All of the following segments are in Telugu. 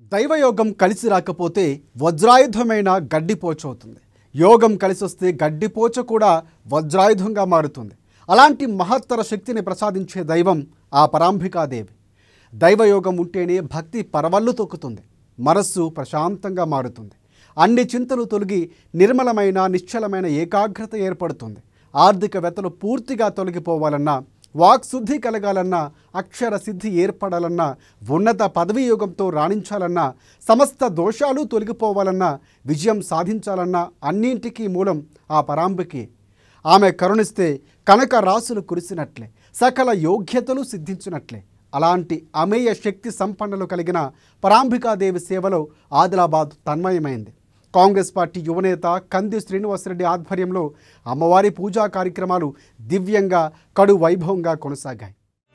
దైవయోగం కలిసి రాకపోతే వజ్రాయుధమైన గడ్డిపోచ అవుతుంది యోగం కలిసి వస్తే గడ్డిపోచ కూడా వజ్రాయుధంగా మారుతుంది అలాంటి మహత్తర శక్తిని ప్రసాదించే దైవం ఆ పరాంబికాదేవి దైవయోగం ఉంటేనే భక్తి పరవళ్ళు తొక్కుతుంది మనస్సు ప్రశాంతంగా మారుతుంది అన్ని చింతలు తొలగి నిర్మలమైన నిశ్చలమైన ఏకాగ్రత ఏర్పడుతుంది ఆర్థిక వెతలు పూర్తిగా తొలగిపోవాలన్నా వాక్శుద్ధి కలగాలన్నా అక్షర సిద్ధి ఏర్పడాలన్నా ఉన్నత పదవీ యోగంతో రాణించాలన్నా సమస్త దోషాలు తొలగిపోవాలన్నా విజయం సాధించాలన్నా అన్నింటికీ మూలం ఆ పరాంబికి ఆమె కరుణిస్తే కనక రాసులు కురిసినట్లే సకల యోగ్యతలు సిద్ధించినట్లే అలాంటి అమేయ శక్తి సంపన్నలు కలిగిన పరాంబికాదేవి సేవలో ఆదిలాబాద్ తన్మయమైంది కాంగ్రెస్ పార్టీ యువనేత కంది శ్రీనివాసరెడ్డి ఆధ్వర్యంలో అమ్మవారి పూజా కార్యక్రమాలు దివ్యంగా కడు వైభవంగా కొనసాగాయి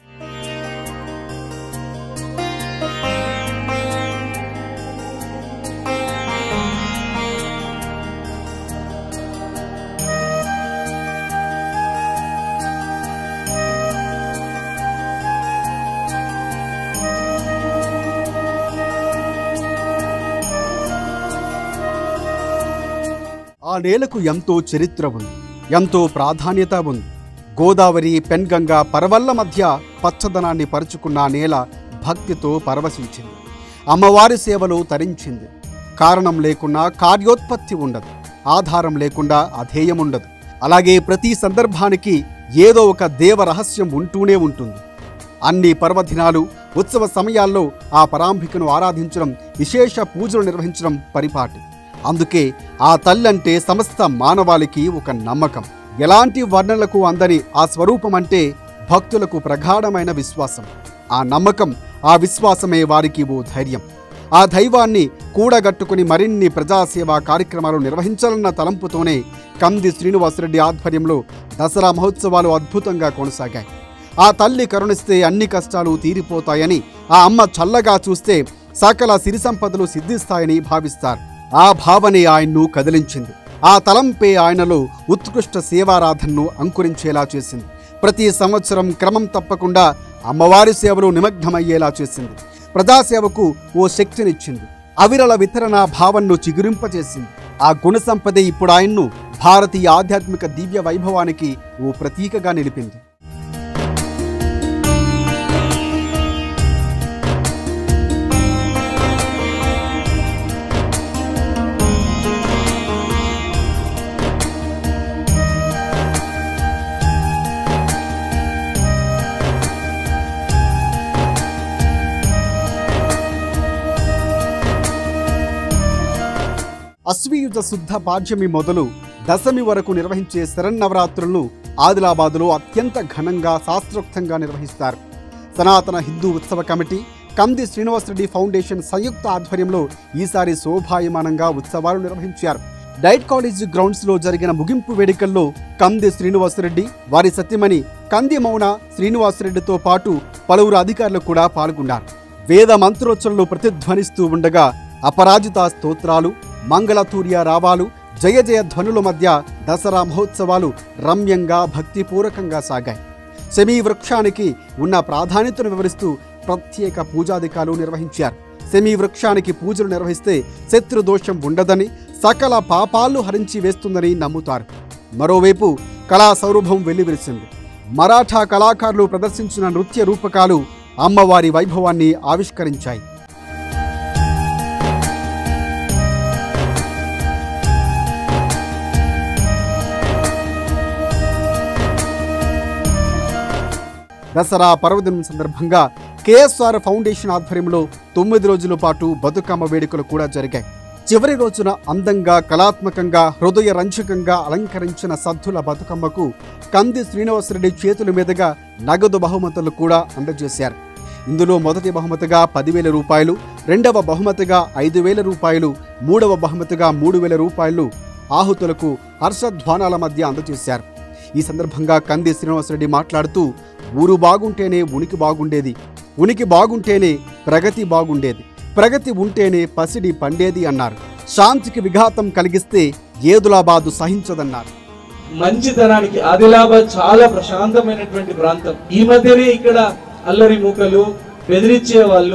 ఆ నేలకు ఎంతో చరిత్ర ఉంది ఎంతో ప్రాధాన్యత ఉంది గోదావరి పెన్గంగ పరవళ్ళ మధ్య పచ్చదనాన్ని పరుచుకున్న ఆ నేల భక్తితో పరవశించింది అమ్మవారి సేవలో తరించింది కారణం లేకున్నా కార్యోత్పత్తి ఉండదు ఆధారం లేకుండా అధేయం ఉండదు అలాగే ప్రతి సందర్భానికి ఏదో ఒక దేవ రహస్యం ఉంటూనే ఉంటుంది అన్ని పర్వదినాలు ఉత్సవ సమయాల్లో ఆ పరాంబికను ఆరాధించడం విశేష పూజలు నిర్వహించడం పరిపాటి అందుకే ఆ తల్లంటే సమస్త మానవాళికి ఒక నమ్మకం ఎలాంటి వర్ణనలకు అందని ఆ స్వరూపం అంటే భక్తులకు ప్రగాఢమైన విశ్వాసం ఆ నమ్మకం ఆ విశ్వాసమే వారికి ఓ ధైర్యం ఆ దైవాన్ని కూడగట్టుకుని మరిన్ని ప్రజాసేవా కార్యక్రమాలు నిర్వహించాలన్న తలంపుతోనే కంది శ్రీనివాసరెడ్డి ఆధ్వర్యంలో దసరా మహోత్సవాలు అద్భుతంగా కొనసాగాయి ఆ తల్లి కరుణిస్తే అన్ని కష్టాలు తీరిపోతాయని ఆ అమ్మ చల్లగా చూస్తే సకల సిరి సంపదలు సిద్ధిస్తాయని భావిస్తారు ఆ భావనే ఆయన్ను కదిలించింది ఆ తలంపే ఆయనలో ఉత్కృష్ట సేవారాధనను అంకురించేలా చేసింది ప్రతి సంవత్సరం క్రమం తప్పకుండా అమ్మవారి సేవలో నిమగ్నమయ్యేలా చేసింది ప్రజాసేవకు ఓ శక్తినిచ్చింది అవిరల వితరణ భావన్ను చిగురింపచేసింది ఆ గుణ సంపదే ఇప్పుడు ఆయన్ను భారతీయ ఆధ్యాత్మిక దివ్య వైభవానికి ఓ ప్రతీకగా నిలిపింది అశ్వయుజ శుద్ధ పాడ్యమి మొదలు దశమి వరకు నిర్వహించే శరన్నవరాత్రులను ఆదిలాబాదులో అత్యంత ఘనంగా శాస్త్రోక్తంగా నిర్వహిస్తారు సనాతన హిందూ ఉత్సవ కమిటీ కంది శ్రీనివాసరెడ్డి ఫౌండేషన్ సంయుక్త ఆధ్వర్యంలో ఈసారి శోభాయమానంగా ఉత్సవాలు నిర్వహించారు డైట్ కాలేజ్ గ్రౌండ్స్ లో జరిగిన ముగింపు వేడుకల్లో కంది శ్రీనివాసరెడ్డి వారి సత్యమణి కంది మౌన శ్రీనివాసరెడ్డితో పాటు పలువురు అధికారులు కూడా పాల్గొన్నారు వేద మంత్రోచ్చరణలు ప్రతిధ్వనిస్తూ ఉండగా అపరాజిత స్తోత్రాలు మంగళతూర్య రావాలు జయ జయ ధ్వనుల మధ్య దసరా మహోత్సవాలు రమ్యంగా భక్తిపూర్వకంగా సాగాయి శమీ వృక్షానికి ఉన్న ప్రాధాన్యతను వివరిస్తూ ప్రత్యేక పూజాధికారులు నిర్వహించారు శమీ వృక్షానికి పూజలు నిర్వహిస్తే శత్రు దోషం ఉండదని సకల పాపాలు హరించి వేస్తుందని నమ్ముతారు మరోవైపు కళా సౌరభం వెల్లివిరిసింది మరాఠా కళాకారులు ప్రదర్శించిన నృత్య రూపకాలు అమ్మవారి వైభవాన్ని ఆవిష్కరించాయి దసరా పర్వదినం సందర్భంగా కేఎస్ఆర్ ఫౌండేషన్ ఆధ్వర్యంలో తొమ్మిది రోజుల పాటు బతుకమ్మ వేడుకలు కూడా జరిగాయి చివరి రోజున అందంగా కళాత్మకంగా హృదయ రంజకంగా అలంకరించిన సద్దుల బతుకమ్మకు కంది శ్రీనివాసరెడ్డి చేతుల మీదుగా నగదు బహుమతులు కూడా అందజేశారు ఇందులో మొదటి బహుమతిగా పదివేల రూపాయలు రెండవ బహుమతిగా ఐదు వేల రూపాయలు మూడవ బహుమతిగా మూడు వేల రూపాయలు ఆహుతులకు హర్షధ్వానాల మధ్య అందజేశారు ఈ సందర్భంగా కంది శ్రీనివాసరెడ్డి మాట్లాడుతూ ఊరు బాగుంటేనే ఉనికి బాగుండేది ఉనికి బాగుంటేనే ప్రగతి బాగుండేది ప్రగతి ఉంటేనే పసిడి పండేది అన్నారు శాంతికి విఘాతం కలిగిస్తే ఏదులాబాదు సహించదన్నారు మంచితనానికి ఆదిలాబాద్ చాలా ప్రశాంతమైనటువంటి ప్రాంతం ఈ మధ్యనే ఇక్కడ అల్లరి మూకలు బెదిరించే వాళ్ళు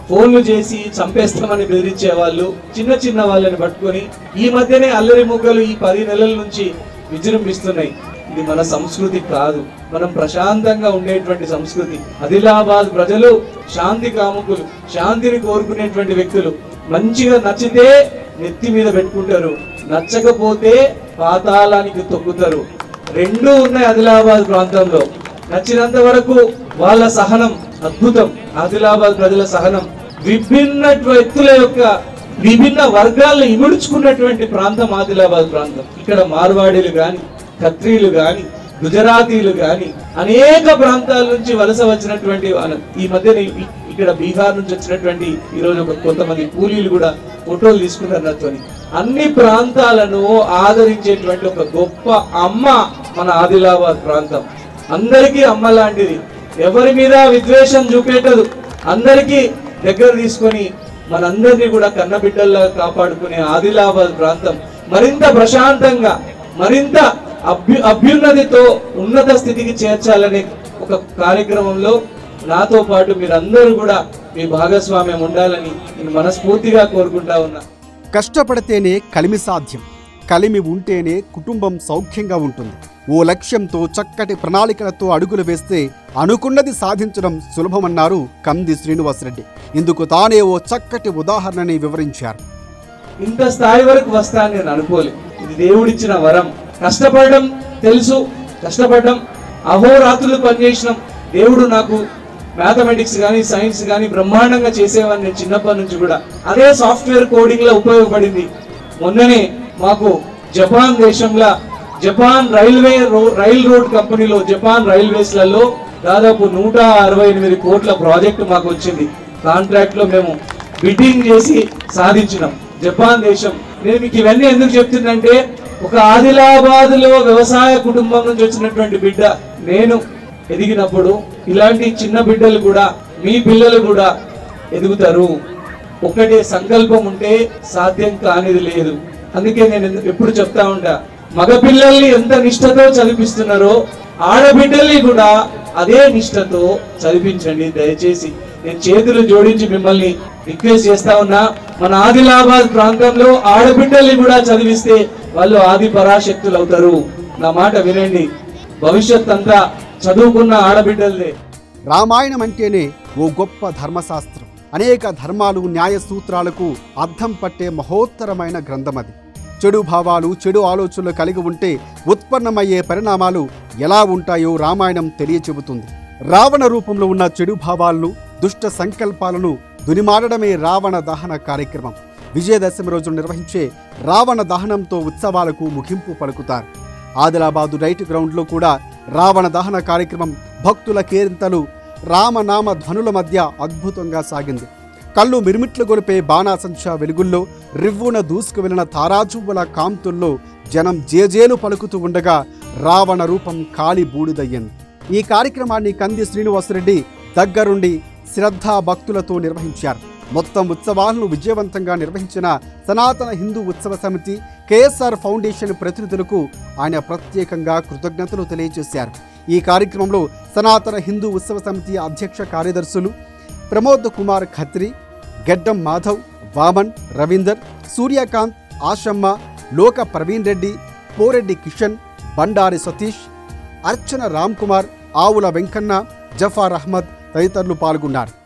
ఫోన్లు చేసి చంపేస్తామని బెదిరించే వాళ్ళు చిన్న చిన్న వాళ్ళని పట్టుకొని ఈ మధ్యనే అల్లరి ముగ్గలు ఈ పది నెలల నుంచి విజృంభిస్తున్నాయి ఇది మన సంస్కృతి కాదు మనం ప్రశాంతంగా ఉండేటువంటి సంస్కృతి ఆదిలాబాద్ ప్రజలు శాంతి కాముకులు శాంతిని కోరుకునేటువంటి వ్యక్తులు మంచిగా నచ్చితే నెత్తి మీద పెట్టుకుంటారు నచ్చకపోతే పాతాళానికి తొక్కుతారు రెండూ ఉన్నాయి ఆదిలాబాద్ ప్రాంతంలో నచ్చినంత వరకు వాళ్ళ సహనం అద్భుతం ఆదిలాబాద్ ప్రజల సహనం విభిన్న వ్యక్తుల యొక్క విభిన్న వర్గాలను ఇముడుచుకున్నటువంటి ప్రాంతం ఆదిలాబాద్ ప్రాంతం ఇక్కడ మార్వాడీలు గాని ఖత్రీలు గాని గుజరాతీలు గాని అనేక ప్రాంతాల నుంచి వలస వచ్చినటువంటి వాళ్ళ- ఈ మధ్య ఇక్కడ బీహార్ నుంచి వచ్చినటువంటి ఈ రోజు ఒక కొంతమంది కూలీలు కూడా ఫోటోలు తీసుకున్నారు నాతోని అన్ని ప్రాంతాలను ఆదరించేటువంటి ఒక గొప్ప అమ్మ మన ఆదిలాబాద్ ప్రాంతం అందరికీ అమ్మ లాంటిది ఎవరి మీద విద్వేషం చూపెట్టదు అందరికీ దగ్గర తీసుకొని మనందరినీ కూడా కన్నబిడ్డల్లా కాపాడుకునే ఆదిలాబాద్ ప్రాంతం మరింత ప్రశాంతంగా మరింత అభ్యు అభ్యున్నతితో ఉన్నత స్థితికి చేర్చాలనే ఒక కార్యక్రమంలో నాతో పాటు మీరందరూ కూడా మీ భాగస్వామ్యం ఉండాలని నేను మనస్ఫూర్తిగా కోరుకుంటా ఉన్నా కష్టపడితేనే కలిమి సాధ్యం కలిమి ఉంటేనే కుటుంబం సౌఖ్యంగా ఉంటుంది ఓ లక్ష్యంతో చక్కటి ప్రణాళికలతో అడుగులు వేస్తే అనుకున్నది సాధించడం సులభమన్నారు కంది శ్రీనివాసరెడ్డి ఇందుకు తానే ఓ చక్కటి ఉదాహరణని వివరించారు ఇంత స్థాయి వరకు వస్తా అని నేను అనుకోలే ఇది దేవుడిచ్చిన వరం కష్టపడడం తెలుసు కష్టపడడం అహోరాత్రులు పనిచేసినాం దేవుడు నాకు మ్యాథమెటిక్స్ కానీ సైన్స్ కానీ బ్రహ్మాండంగా చేసేవాడిని నేను చిన్నప్పటి నుంచి కూడా అదే సాఫ్ట్వేర్ కోడింగ్ లో ఉపయోగపడింది మొన్ననే మాకు జపాన్ దేశంలో జపాన్ రైల్వే రో- రైల్ రోడ్ కంపెనీలో జపాన్ రైల్వేస్లలో దాదాపు నూట అరవై ఎనిమిది కోట్ల ప్రాజెక్టు మాకు వచ్చింది కాంట్రాక్ట్ లో మేము బిడ్డింగ్ చేసి సాధించినాం జపాన్ దేశం నేను మీకు ఇవన్నీ ఎందుకు చెప్తుందంటే ఒక ఆదిలాబాద్ లో వ్యవసాయ కుటుంబం నుంచి వచ్చినటువంటి బిడ్డ నేను ఎదిగినప్పుడు ఇలాంటి చిన్న బిడ్డలు కూడా మీ పిల్లలు కూడా ఎదుగుతారు ఒకటే సంకల్పం ఉంటే సాధ్యం కానిది లేదు అందుకే నేను ఎందు- ఎప్పుడు చెప్తా ఉంటా మగ పిల్లల్ని ఎంత నిష్ఠతో చదివిస్తున్నారో ఆడబిడ్డల్ని కూడా అదే నిష్ఠతో చదివించండి దయచేసి నేను చేతులు జోడించి మిమ్మల్ని రిక్వెస్ట్ చేస్తా ఉన్నా మన ఆదిలాబాద్ ప్రాంతంలో ఆడబిడ్డల్ని కూడా చదివిస్తే వాళ్ళు ఆది పరాశక్తులు అవుతారు నా మాట వినండి భవిష్యత్ అంతా చదువుకున్న ఆడబిడ్డలదే రామాయణం అంటేనే ఓ గొప్ప ధర్మశాస్త్రం అనేక ధర్మాలు న్యాయ సూత్రాలకు అర్థం పట్టే మహోత్తరమైన గ్రంథం అది చెడు భావాలు చెడు ఆలోచనలు కలిగి ఉంటే ఉత్పన్నమయ్యే పరిణామాలు ఎలా ఉంటాయో రామాయణం తెలియచెబుతుంది రావణ రూపంలో ఉన్న చెడు భావాలను దుష్ట సంకల్పాలను దునిమాడడమే రావణ దహన కార్యక్రమం విజయదశమి రోజు నిర్వహించే రావణ దహనంతో ఉత్సవాలకు ముగింపు పలుకుతారు ఆదిలాబాదు రైట్ గ్రౌండ్లో కూడా రావణ దహన కార్యక్రమం భక్తుల కేరింతలు రామనామ ధ్వనుల మధ్య అద్భుతంగా సాగింది కళ్ళు మిరుమిట్లు గొలిపే బాణాసంచా వెలుగుల్లో రివ్వున దూసుకు వెళ్లిన తారాజువ్వల కాంతుల్లో జనం జేజేలు పలుకుతూ ఉండగా రావణ రూపం కాలి బూడిదయ్యింది ఈ కార్యక్రమాన్ని కంది శ్రీనివాసరెడ్డి దగ్గరుండి శ్రద్ధా భక్తులతో నిర్వహించారు మొత్తం ఉత్సవాలను విజయవంతంగా నిర్వహించిన సనాతన హిందూ ఉత్సవ సమితి కేఎస్ఆర్ ఫౌండేషన్ ప్రతినిధులకు ఆయన ప్రత్యేకంగా కృతజ్ఞతలు తెలియజేశారు ఈ కార్యక్రమంలో సనాతన హిందూ ఉత్సవ సమితి అధ్యక్ష కార్యదర్శులు ప్రమోద్ కుమార్ ఖత్రి గెడ్డం మాధవ్ వామన్ రవీందర్ సూర్యకాంత్ ఆశమ్మ లోక ప్రవీణ్ రెడ్డి పోరెడ్డి కిషన్ బండారి సతీష్ అర్చన రామ్ కుమార్ ఆవుల వెంకన్న జఫార్ అహ్మద్ తదితరులు పాల్గొన్నారు